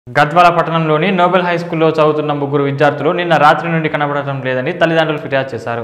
గద్వాల పట్టణంలోని Nobel high స్కూల్లో చదువుతున్న ముగ్గురు విద్యార్థులు నిన్న రాత్రి నుండి కనబడటం లేదని తల్లిదండ్రులు ఫిర్యాదు చేశారు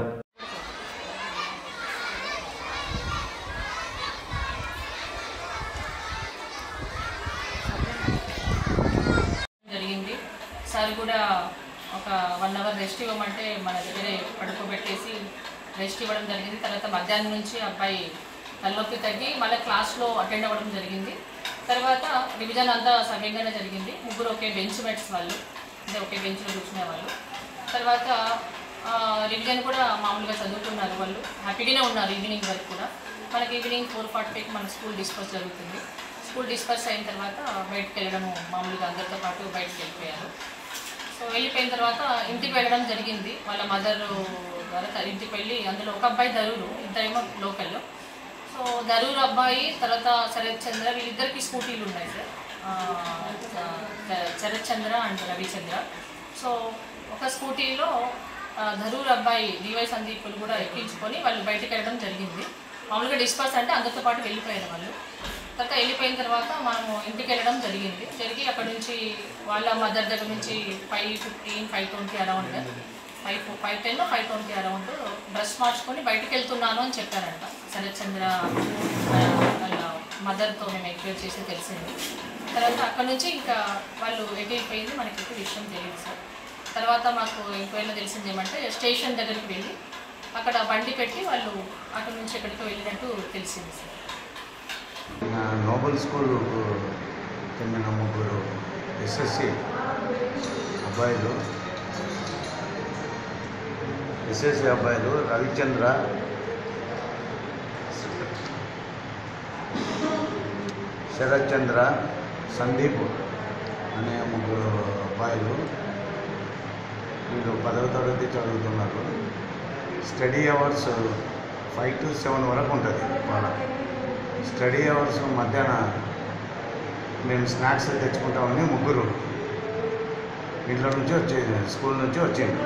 జరిగింది సార్ కూడా ఒక వన్ అవర్ రెస్ట్ ఇవ్వమంటే మన దగ్గరే పడుకోబెట్టేసి రెస్ట్ ఇవ్వడం జరిగింది తర్వాత మధ్యాహ్నం నుంచి అబ్బాయి తలనొప్పి తగ్గి మళ్ళీ క్లాస్లో అటెండ్ అవ్వడం జరిగింది తర్వాత రివిజన్ అంతా సవ్యంగానే జరిగింది ముగ్గురు ఒకే బెంచ్ మేట్స్ వాళ్ళు అంటే ఒకే బెంచ్లో కూర్చునే వాళ్ళు తర్వాత ఆ, రివిజన్ కూడా మామూలుగా చదువుతున్నారు వాళ్ళు హ్యాపీగానే ఉన్నారు ఈవినింగ్ వరకు కూడా మనకి ఈవినింగ్ ఫోర్ ఫార్టీ ఫైవ్కి మన స్కూల్ డిస్పర్స్ జరుగుతుంది స్కూల్ డిస్పర్స్ అయిన తర్వాత బయటకు వెళ్ళడము మామూలుగా అందరితో పాటు బయటకు వెళ్ళిపోయారు సో వెళ్ళిపోయిన తర్వాత ఇంటికి వెళ్ళడం జరిగింది వాళ్ళ మదర్ ద్వారా త- ఇంటికి వెళ్ళి అందులో ఒక అబ్బాయి దరూరు ఇద్దరేమో లోకల్లో సో దరూరు అబ్బాయి తర్వాత శరత్ చంద్ర వీళ్ళిద్దరికి స్కూటీలు ఉన్నాయి సార్ ఆ, చ- శరత్ చంద్ర అండ్ రవిచంద్ర సో ఒక స్కూటీలో ఆ, ధరూర్ అబ్బాయి డివై సందీపులు కూడా ఎక్కించుకొని వాళ్ళు బయటకు వెళ్ళడం జరిగింది మామూలుగా డిస్పర్స్ అంటే అందరితో పాటు వెళ్ళిపోయారు వాళ్ళు తర్వాత వెళ్ళిపోయిన తర్వాత మనము ఇంటికి వెళ్ళడం జరిగింది జరిగి అక్కడ నుంచి వాళ్ళ మదర్ దగ్గర నుంచి five fifteen five twenty around five five ten five twenty around dress మార్చుకొని బయటకు వెళ్తున్నాను అని చెప్పారంట శరత్ చంద్ర ఆ, వాళ్ళ మదర్తో మేము ఎంక్వైరీ చేసి తెలిసింది తర్వాత అక్కడ నుంచి ఇంకా వాళ్ళు ఎటు వెళ్ళిపోయింది మనకి ఎక్కువ విషయం తెలియదు సార్ తర్వాత మాకు ఎంక్వైరీలో తెలిసింది ఏమంటే స్టేషన్ దగ్గరికి వెళ్ళి అక్కడ బండి పెట్టి వాళ్ళు అక్కడ నుంచి ఎక్కడికో వెళ్ళినట్టు తెలిసింది సార్ నా నోబెల్ స్కూల్కు చెందిన ముగ్గురు ఎస్ఎస్సి అబ్బాయిలు ఎస్ఎస్సి అబ్బాయిలు రవిచంద్ర శరత్ చంద్ర సందీప్ అనే ముగ్గురు అబ్బాయిలు వీళ్ళు పదవ తరగతి చదువుతున్నారు study hours five to seven వరకు ఉంటుంది వాళ్ళ స్టడీ అవర్స్ మధ్యాహ్నం మేము స్నాక్స్ తెచ్చుకుంటామని ముగ్గురు ఇంట్లో నుంచి వచ్చే స్కూల్ నుంచి వచ్చిండు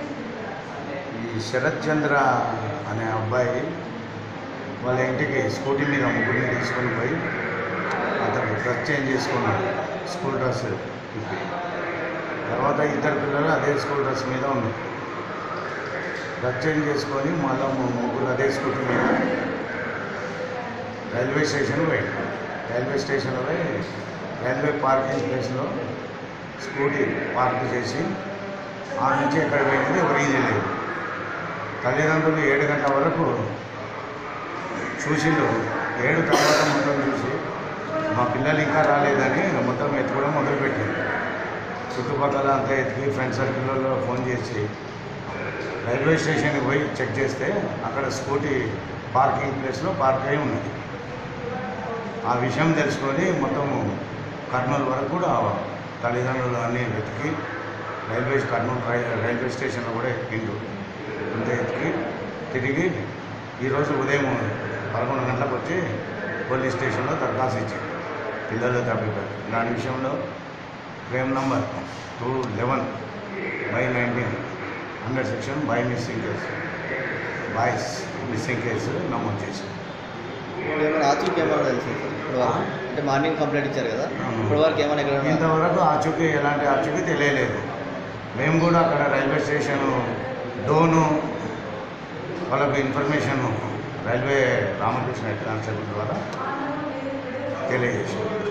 ఈ శరత్ చంద్ర అనే అబ్బాయి వాళ్ళ ఇంటికి స్కూటీ మీద ముగ్గురిని తీసుకొని పోయి అతను డ్రెస్ చేంజ్ చేసుకున్నాడు స్కూల్ డ్రెస్ ఇప్పి తర్వాత ఇద్దరు పిల్లలు అదే స్కూల్ డ్రెస్ మీద ఉన్నారు డ్రెస్ చేంజ్ చేసుకొని మళ్ళీ ముగ్గురు అదే స్కూటీ మీద రైల్వే స్టేషన్ పోయి రైల్వే స్టేషన్లో పోయి రైల్వే పార్కింగ్ ప్లేస్లో స్కూటీ పార్క్ చేసి ఆ నుంచి ఎక్కడ పోయింది ఎవరికి తెలియదు తల్లిదండ్రులు ఏడు గంటల వరకు చూసిండు ఏడు తర్వాత మొత్తం చూసి మా పిల్లలు ఇంకా రాలేదని మొత్తం ఎత్తుకోవడం మొదలుపెట్టారు చుట్టుపక్కల అంతా ఎత్తికి ఫ్రెండ్ సర్కిల్లో ఫోన్ చేసి రైల్వే స్టేషన్కి పోయి చెక్ చేస్తే అక్కడ స్కూటీ పార్కింగ్ ప్లేస్లో పార్క్ అయి ఉన్నది ఆ విషయం తెలుసుకొని మొత్తం కర్నూలు వరకు కూడా తల్లిదండ్రులు అన్నీ వెతికి రైల్వే కర్నూలు రై రైల్వే స్టేషన్లో కూడా ఎక్కిండు అంత ఎతికి తిరిగి ఈరోజు ఉదయం పదకొండు గంటలకు వచ్చి పోలీస్ స్టేషన్లో దరఖాస్తు ఇచ్చారు పిల్లలు తప్పిపోయారు దాని విషయంలో claim number two eleven by nineteen under section by missing case boys missing case నమోదు చేశారు ఇప్పుడు ఏమైనా ఆచూకీ ఏమైనా తెలిసింది సార్ ఇప్పుడు వరకు అంటే మార్నింగ్ కంప్లైంట్ ఇచ్చారు కదా అవును. ఇప్పుడు వరకు ఏమైనా ఎక్కడ ఇంతవరకు ఆచూకీ ఎలాంటి ఆచూకీ తెలియలేదు మేము కూడా అక్కడ రైల్వే స్టేషన్ డోను వాళ్ళకు information railway Ramakrishna head constable ద్వారా తెలియజేసాం